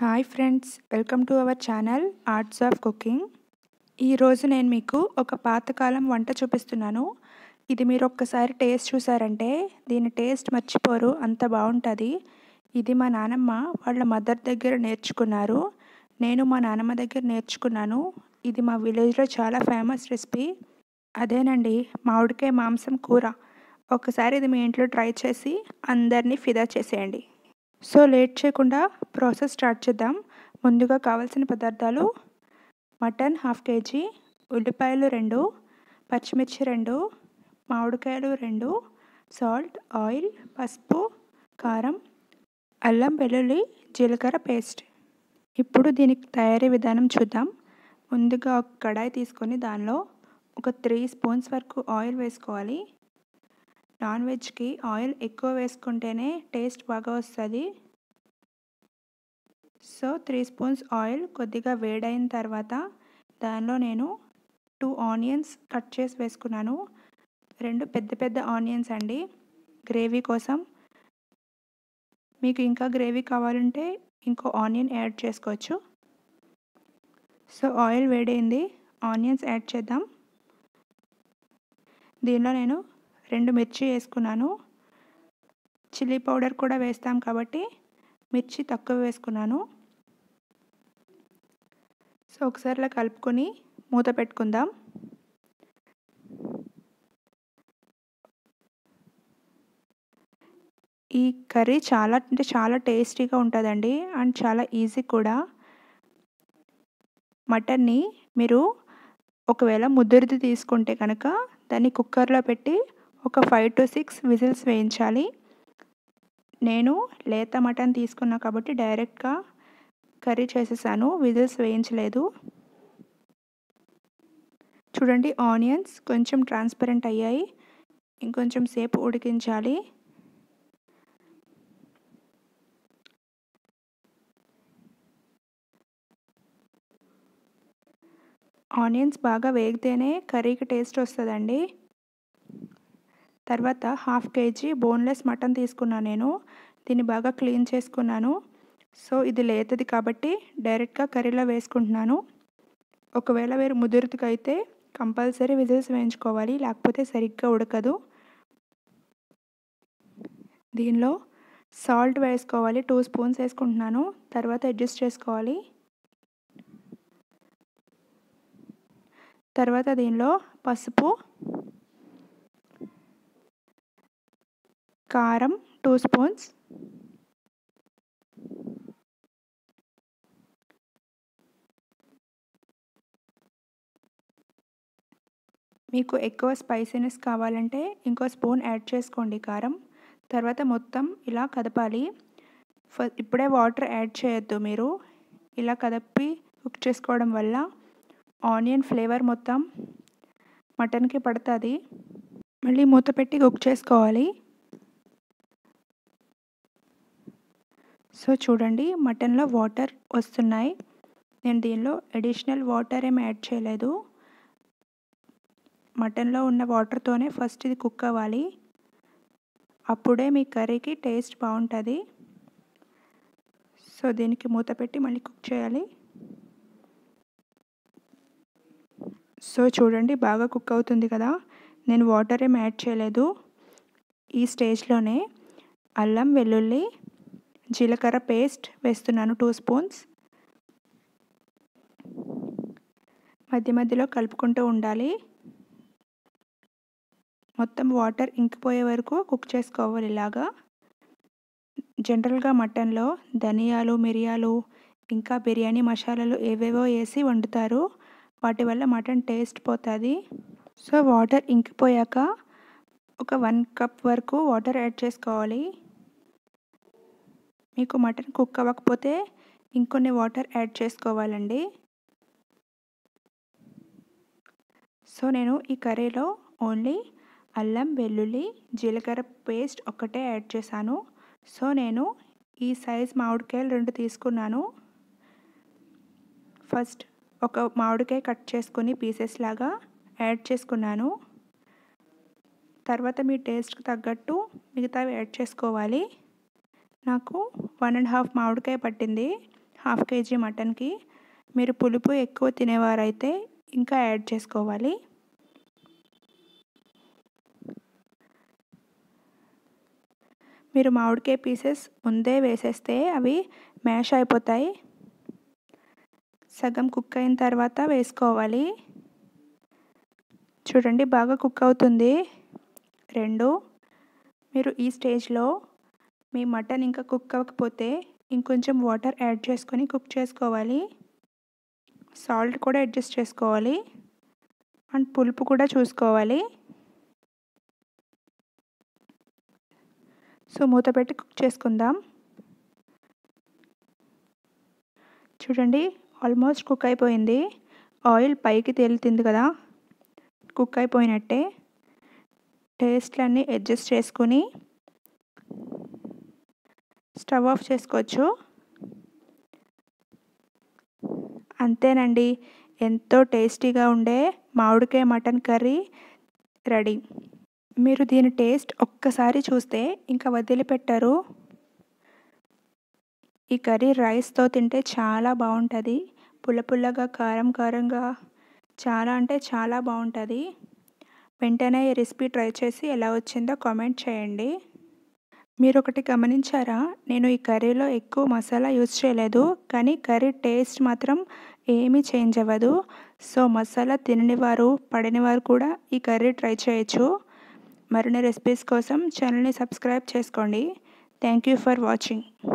hi friends welcome to our channel arts of cooking ఈరోజు నేను మీకు ఒక పాతకాలం వంట చూపిస్తున్నాను ఇది మీరు ఒక్కసారి టేస్ట్ చూసారంటే దీని టేస్ట్ మర్చిపోరు అంత బాగుంటుంది ఇది మా నానమ్మ వాళ్ళ మదర్ దగ్గర నేర్చుకున్నారు నేను మా నానమ్మ దగ్గర నేర్చుకున్నాను ఇది మా విలేజ్లో చాలా ఫేమస్ రెసిపీ అదేనండి మామిడికాయ మాంసం కూర ఒకసారి ఇది మీ ఇంట్లో ట్రై చేసి అందరినీ ఫిదా చేసేయండి సో లేట్ చేయకుండా ప్రాసెస్ స్టార్ట్ చేద్దాం ముందుగా కావాల్సిన పదార్థాలు మటన్ హాఫ్ కేజీ ఉల్లిపాయలు రెండు పచ్చిమిర్చి రెండు మామిడికాయలు రెండు సాల్ట్ ఆయిల్ పసుపు కారం అల్లం వెల్లుల్లి జీలకర్ర పేస్ట్ ఇప్పుడు దీనికి తయారీ విధానం చూద్దాం ముందుగా ఒక కడాయి తీసుకొని దానిలో ఒక త్రీ స్పూన్స్ వరకు ఆయిల్ వేసుకోవాలి నాన్ వెజ్కి ఆయిల్ ఎక్కువ వేసుకుంటేనే టేస్ట్ బాగా వస్తుంది సో త్రీ స్పూన్స్ ఆయిల్ కొద్దిగా వేడైన తర్వాత దానిలో నేను టూ ఆనియన్స్ కట్ చేసి వేసుకున్నాను రెండు పెద్ద పెద్ద ఆనియన్స్ అండి గ్రేవీ కోసం మీకు ఇంకా గ్రేవీ కావాలంటే ఇంకో ఆనియన్ యాడ్ చేసుకోవచ్చు సో ఆయిల్ వేడైంది ఆనియన్స్ యాడ్ చేద్దాం దీనిలో నేను రెండు మిర్చి వేసుకున్నాను చిల్లీ పౌడర్ కూడా వేస్తాం కాబట్టి మిర్చి తక్కువ వేసుకున్నాను సో ఒకసారి ఇలా కలుపుకొని మూత పెట్టుకుందాం ఈ కర్రీ చాలా అంటే చాలా టేస్టీగా ఉంటుందండి అండ్ చాలా ఈజీ కూడా మటన్ని మీరు ఒకవేళ ముద్దురిది తీసుకుంటే కనుక దాన్ని కుక్కర్లో పెట్టి ఒక ఫైవ్ టు సిక్స్ విజిల్స్ వేయించాలి నేను లేత మటన్ తీసుకున్నా కాబట్టి డైరెక్ట్గా కర్రీ చేసేసాను విజిల్స్ వేయించలేదు చూడండి ఆనియన్స్ కొంచెం ట్రాన్స్పరెంట్ అయ్యాయి ఇంకొంచెం సేపు ఉడికించాలి ఆనియన్స్ బాగా వేగితేనే కర్రీకి టేస్ట్ వస్తుందండి తర్వాత హాఫ్ కేజీ బోన్లెస్ మటన్ తీసుకున్నాను నేను దీన్ని బాగా క్లీన్ చేసుకున్నాను సో ఇది లేతది కాబట్టి డైరెక్ట్గా కర్రీలో వేసుకుంటున్నాను ఒకవేళ వేరు ముదురుతుకు అయితే కంపల్సరీ విజిల్స్ వేయించుకోవాలి లేకపోతే సరిగ్గా ఉడకదు దీనిలో సాల్ట్ వేసుకోవాలి టూ స్పూన్స్ వేసుకుంటున్నాను తర్వాత అడ్జస్ట్ చేసుకోవాలి తర్వాత దీనిలో పసుపు కారం టూ స్పూన్స్ మీకు ఎక్కువ స్పైసీనెస్ కావాలంటే ఇంకో స్పూన్ యాడ్ చేసుకోండి కారం తర్వాత మొత్తం ఇలా కదపాలి ఇప్పుడే వాటర్ యాడ్ చేయొద్దు మీరు ఇలా కదపి కుక్ చేసుకోవడం వల్ల ఆనియన్ ఫ్లేవర్ మొత్తం మటన్కి పడుతుంది మళ్ళీ మూత పెట్టి కుక్ చేసుకోవాలి సో చూడండి మటన్లో వాటర్ వస్తున్నాయి నేను దీనిలో అడిషనల్ వాటర్ ఏం యాడ్ చేయలేదు మటన్లో ఉన్న వాటర్తోనే ఫస్ట్ ఇది కుక్ అవ్వాలి అప్పుడే మీ కర్రీకి టేస్ట్ బాగుంటుంది సో దీనికి మూత పెట్టి మళ్ళీ కుక్ చేయాలి సో చూడండి బాగా కుక్ అవుతుంది కదా నేను వాటర్ ఏం యాడ్ చేయలేదు ఈ స్టేజ్లోనే అల్లం వెల్లుల్లి జీలకర్ర పేస్ట్ వేస్తున్నాను టూ స్పూన్స్ మధ్య మధ్యలో కలుపుకుంటూ ఉండాలి మొత్తం వాటర్ ఇంకిపోయే వరకు కుక్ చేసుకోవాలి ఇలాగా జనరల్గా మటన్లో ధనియాలు మిరియాలు ఇంకా బిర్యానీ మసాలాలు ఏవేవో వేసి వండుతారు వాటి వల్ల మటన్ టేస్ట్ పోతుంది సో వాటర్ ఇంకిపోయాక ఒక వన్ కప్ వరకు వాటర్ యాడ్ చేసుకోవాలి మీకు మటన్ కుక్ అవ్వకపోతే ఇంకొన్ని వాటర్ యాడ్ చేసుకోవాలండి సో నేను ఈ కర్రీలో ఓన్లీ అల్లం వెల్లుల్లి జీలకర్ర పేస్ట్ ఒక్కటే యాడ్ చేశాను సో నేను ఈ సైజ్ మామిడికాయలు రెండు తీసుకున్నాను ఫస్ట్ ఒక మామిడికాయ కట్ చేసుకొని పీసెస్ లాగా యాడ్ చేసుకున్నాను తర్వాత మీ టేస్ట్కి తగ్గట్టు మిగతావి యాడ్ చేసుకోవాలి నాకు వన్ అండ్ హాఫ్ మామిడికాయ పట్టింది హాఫ్ కేజీ మటన్కి మీరు పులుపు ఎక్కువ తినేవారైతే ఇంకా యాడ్ చేసుకోవాలి మీరు మామిడికాయ పీసెస్ ముందే వేసేస్తే అవి మ్యాష్ అయిపోతాయి సగం కుక్ అయిన తర్వాత వేసుకోవాలి చూడండి బాగా కుక్ అవుతుంది రెండు మీరు ఈ స్టేజ్లో మీ మటన్ ఇంకా కుక్ అవ్వకపోతే ఇంకొంచెం వాటర్ యాడ్ చేసుకొని కుక్ చేసుకోవాలి సాల్ట్ కూడా అడ్జస్ట్ చేసుకోవాలి అండ్ పులుపు కూడా చూసుకోవాలి సో మూత పెట్టి కుక్ చేసుకుందాం చూడండి ఆల్మోస్ట్ కుక్ అయిపోయింది ఆయిల్ పైకి తేలుతుంది కదా కుక్ అయిపోయినట్టే టేస్ట్లన్నీ అడ్జస్ట్ చేసుకుని స్టవ్ ఆఫ్ చేసుకోవచ్చు అంతేనండి ఎంతో టేస్టీగా ఉండే మామిడికాయ మటన్ కర్రీ రెడీ మీరు దీని టేస్ట్ ఒక్కసారి చూస్తే ఇంకా వదిలిపెట్టరు ఈ కర్రీ రైస్తో తింటే చాలా బాగుంటుంది పుల్ల పుల్లగా కారం కారంగా చాలా అంటే చాలా బాగుంటుంది వెంటనే ఈ రెసిపీ ట్రై చేసి ఎలా వచ్చిందో కామెంట్ చేయండి మీరు ఒకటి గమనించారా నేను ఈ కర్రీలో ఎక్కువ మసాలా యూజ్ చేయలేదు కానీ కర్రీ టేస్ట్ మాత్రం ఏమీ చేంజ్ అవ్వదు సో మసాలా తినని వారు పడని వారు కూడా ఈ కర్రీ ట్రై చేయొచ్చు మరిన్ని రెసిపీస్ కోసం ఛానల్ని సబ్స్క్రైబ్ చేసుకోండి థ్యాంక్ యూ ఫర్ వాచింగ్